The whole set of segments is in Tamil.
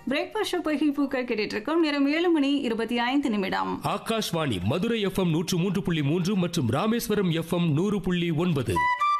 பிரேக்ஃபாஸ்ட் ஷோ பகி பூக்கள் கேட்டுட்டு இருக்கோம் நேரம் ஏழு மணி இருபத்தி ஐந்து நிமிடம் ஆகாஷ்வாணி மதுரை எஃப்எம் நூற்று மூன்று புள்ளி மூன்று மற்றும் ராமேஸ்வரம் எஃப்எம் நூறு புள்ளி ஒன்பது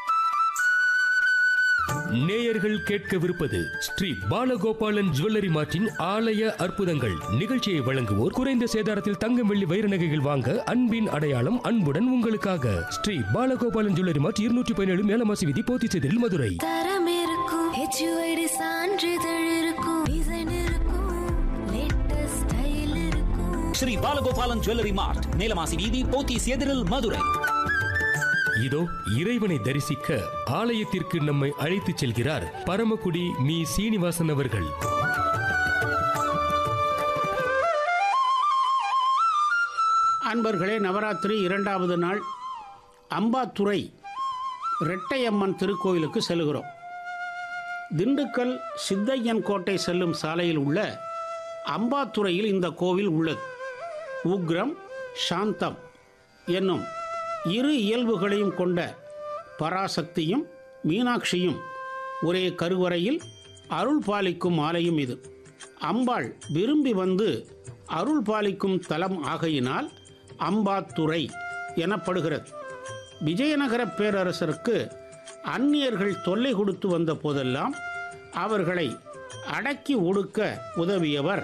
நேயர்கள் கேட்கவிருப்பது ஸ்ரீ பாலகோபாலன் ஜுவல்லரி மார்ட்டின் ஆலய அற்புதங்கள் நிகழ்ச்சியை வழங்குவோர் குறைந்த சேதாரத்தில் தங்கம் வெள்ளி வைர நகைகள் வாங்க அன்பின் அடையாளம் அன்புடன் உங்களுக்காக ஸ்ரீ பாலகோபாலன் ஜுவல்லரி மார்ட் இருநூற்றி பதினேழு மேலமாசி விதி போத்திச்செதில் மதுரை தரம் இருக்கும் ஹெச்யூஐடி சான்றிதழ் இருக்கும் டிசைன் இருக்கும் லேட்டஸ்ட் ஸ்டைல் இருக்கும் ஸ்ரீ பாலகோபாலன் ஜுவல்லரி மார்ட் நீலமாசி வீதி போத்தீஸ் எதிரில் மதுரை இதோ இறைவனை தரிசிக்க ஆலயத்திற்கு நம்மை அழைத்துச் செல்கிறார் பரமக்குடி மீ சீனிவாசன் அவர்கள் அன்பர்களே நவராத்திரி இரண்டாவது நாள் அம்பாத்துறை ரெட்டையம்மன் திருக்கோயிலுக்கு செல்கிறோம் திண்டுக்கல் சித்தையன் கோட்டை செல்லும் சாலையில் உள்ள அம்பாத்துறையில் இந்த கோவில் உள்ளது உக்ரம் சாந்தம் என்னும் இரு இயல்புகளையும் கொண்ட பராசக்தியும் மீனாட்சியும் ஒரே கருவறையில் அருள் பாலிக்கும் ஆலயம் இது அம்பாள் விரும்பி வந்து அருள் பாலிக்கும் தலம் ஆகையினால் அம்பாத்துறை எனப்படுகிறது விஜயநகர பேரரசருக்கு அந்நியர்கள் தொல்லை கொடுத்து வந்த போதெல்லாம் அவர்களை அடக்கி ஒடுக்க உதவியவர்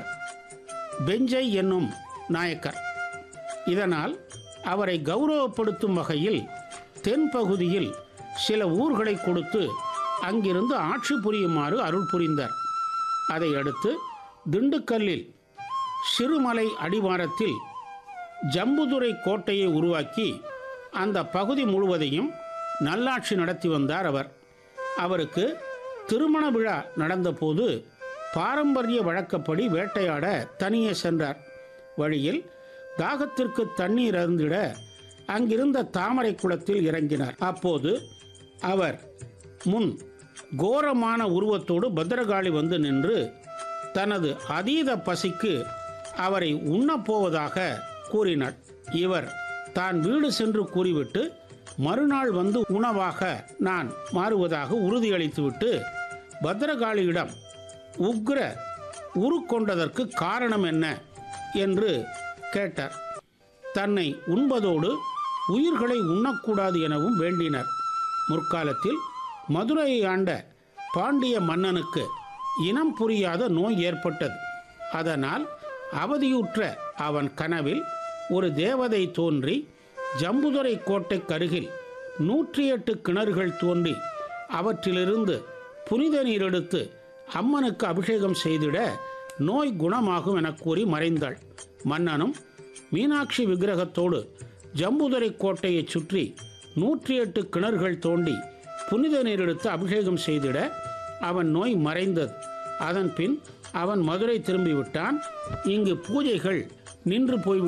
பெஞ்சை என்னும் நாயக்கர் இதனால் அவரை கௌரவப்படுத்தும் வகையில் தென்பகுதியில் சில ஊர்களை கொடுத்து அங்கிருந்து ஆட்சி புரியுமாறு அருள் புரிந்தார் அதை அடுத்து திண்டுக்கல்லில் சிறுமலை அடிவாரத்தில் ஜம்புதுரை கோட்டையை உருவாக்கி அந்த பகுதி முழுவதையும் நல்லாட்சி நடத்தி வந்தார் அவர் அவருக்கு திருமண விழா நடந்தபோது பாரம்பரிய வழக்கப்படி வேட்டையாட தனியே சென்றார் வழியில் தாகத்திற்கு தண்ணீர் அருந்திட அங்கிருந்த தாமரை குளத்தில் இறங்கினார் அப்போது அவர் முன் கோரமான உருவத்தோடு பத்திரகாளி வந்து நின்று தனது அதீத பசிக்கு அவரை உண்ணப் போவதாக கூறினார் இவர் தான் வீடு சென்று கூறிவிட்டு மறுநாள் வந்து உணவாக நான் மாறுவதாக உறுதியளித்துவிட்டு பத்திரகாளியிடம் உக்ர உரு கொண்டதற்கு காரணம் என்ன என்று கேட்டார் தன்னை உண்பதோடு உயிர்களை உண்ணக்கூடாது எனவும் வேண்டினர் முற்காலத்தில் மதுரையை ஆண்ட பாண்டிய மன்னனுக்கு இனம் புரியாத நோய் ஏற்பட்டது அதனால் அவதியுற்ற அவன் கனவில் ஒரு தேவதை தோன்றி ஜம்புதுரை கோட்டைக்கருகில் நூற்றி எட்டு கிணறுகள் தோன்றி அவற்றிலிருந்து புனித நீர் எடுத்து அம்மனுக்கு அபிஷேகம் செய்திட நோய் குணமாகும் என கூறி மறைந்தாள் மன்னனும் மீனாட்சி விக்கிரகத்தோடு ஜம்புதுரை கோட்டையைச் சுற்றி நூற்றி எட்டு கிணறுகள் தோண்டி புனித நீர் எடுத்து அபிஷேகம் செய்திட அவன் நோய் மறைந்தது அதன் பின் அவன் மதுரை திரும்பிவிட்டான் இங்கு பூஜைகள் நின்று போய்